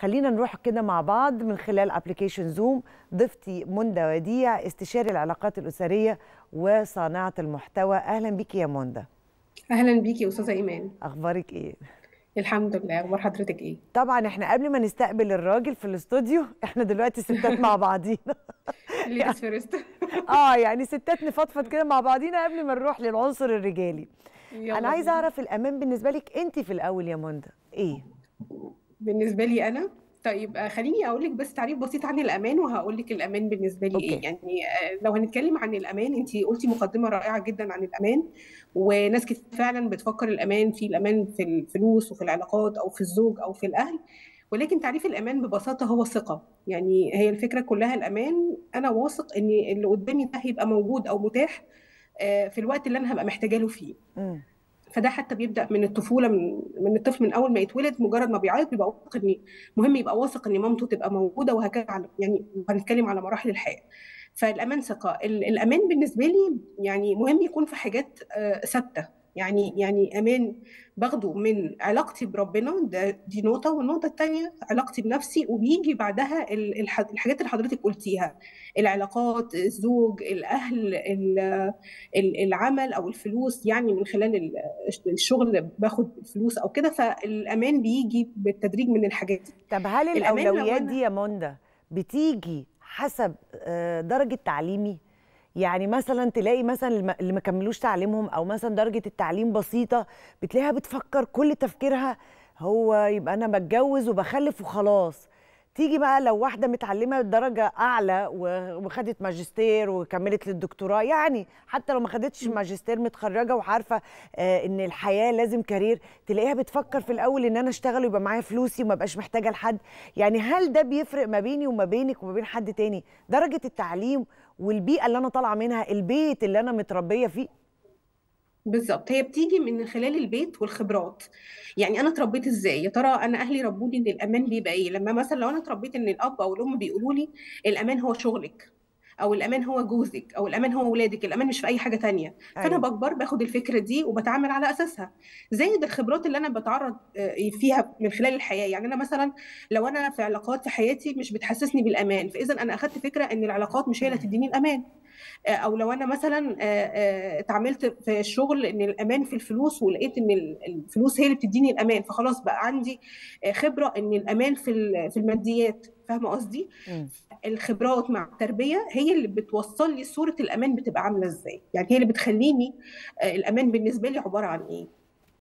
خلينا نروح كده مع بعض من خلال ابلكيشن زوم ضيفتي منى وديع استشاري العلاقات الاسريه وصانعه المحتوى اهلا بيكي يا منى اهلا بيكي يا استاذه ايمان اخبارك ايه الحمد لله اخبار حضرتك ايه طبعا احنا قبل ما نستقبل الراجل في الاستوديو احنا دلوقتي ستات مع بعضينا ليديز فيرست اه يعني ستات نفضفض كده مع بعضينا قبل ما نروح للعنصر الرجالي يلا انا عايزه بينا. اعرف الامان بالنسبه لك انت في الاول يا منى ايه بالنسبه لي انا طيب آه، خليني اقول لك بس تعريف بسيط عن الامان وهقول لك الامان بالنسبه لي أوكي. ايه يعني آه، لو هنتكلم عن الامان انت قلتي مقدمه رائعه جدا عن الامان وناس كتير فعلا بتفكر الامان في الامان في الفلوس وفي العلاقات او في الزوج او في الاهل ولكن تعريف الامان ببساطه هو الثقه يعني هي الفكره كلها الامان انا واثق ان اللي قدامي ده هيبقى موجود او متاح آه، في الوقت اللي انا هبقى محتاجه له فيه مم. فده حتى بيبدا من الطفوله من من الطفل من اول ما يتولد مجرد ما بيعيط بيبقى واثق ان مهم يبقى واثق ان مامته تبقى موجوده وهكذا على- يعني هنتكلم على مراحل الحياه فالامان ثقه ال- الامان بالنسبه لي يعني مهم يكون في حاجات آه، ثابته يعني يعني امان باخده من علاقتي بربنا ده دي نقطه والنقطه الثانيه علاقتي بنفسي وبيجي بعدها ال- الح- الحاجات اللي حضرتك قلتيها العلاقات الزوج الاهل ال- ال- العمل او الفلوس يعني من خلال ال- الشغل باخد فلوس او كده فالامان بيجي بالتدريج من الحاجات دي طب هل الأمان لو الاولويات أنا- دي يا منى بتيجي حسب آه، درجه تعليمي يعني مثلا تلاقي مثلا الم- اللي ما كملوش تعليمهم او مثلا درجه التعليم بسيطه بتلاقيها بتفكر كل تفكيرها هو يبقى انا بتجوز وبخلف وخلاص تيجي بقى لو واحده متعلمه درجه اعلى و- وخدت ماجستير وكملت للدكتوراه يعني حتى لو ما خدتش ماجستير متخرجه وعارفه آه، ان الحياه لازم كارير تلاقيها بتفكر في الاول ان انا اشتغل ويبقى معايا فلوسي وما بقاش محتاجه لحد يعني هل ده بيفرق ما بيني وما بينك وما بين حد تاني درجه التعليم والبيئه اللي انا طالعه منها البيت اللي انا متربيه فيه بالظبط هي بتيجي من خلال البيت والخبرات يعني انا اتربيت ازاي يا ترى انا اهلي ربوني ان الامان بيبقى ايه لما مثلا لو انا اتربيت ان الاب او الام بيقولوا لي الامان هو شغلك او الامان هو جوزك او الامان هو ولادك الامان مش في اي حاجه تانية فانا أيوة. بكبر باخد الفكره دي وبتعامل على اساسها زائد الخبرات اللي انا بتعرض آه، فيها من خلال الحياه يعني انا مثلا لو انا في علاقات في حياتي مش بتحسسني بالامان فاذا انا اخدت فكره ان العلاقات مش هي اللي هتديني الامان آه، او لو انا مثلا آه، آه، اتعاملت في الشغل ان الامان في الفلوس ولقيت ان ال- الفلوس هي اللي بتديني الامان فخلاص بقى عندي آه، خبره ان الامان في ال- في الماديات فاهمه قصدي مم. الخبرات مع التربيه هي اللي بتوصل لي صوره الامان بتبقى عامله ازاي يعني هي اللي بتخليني آه، الامان بالنسبه لي عباره عن ايه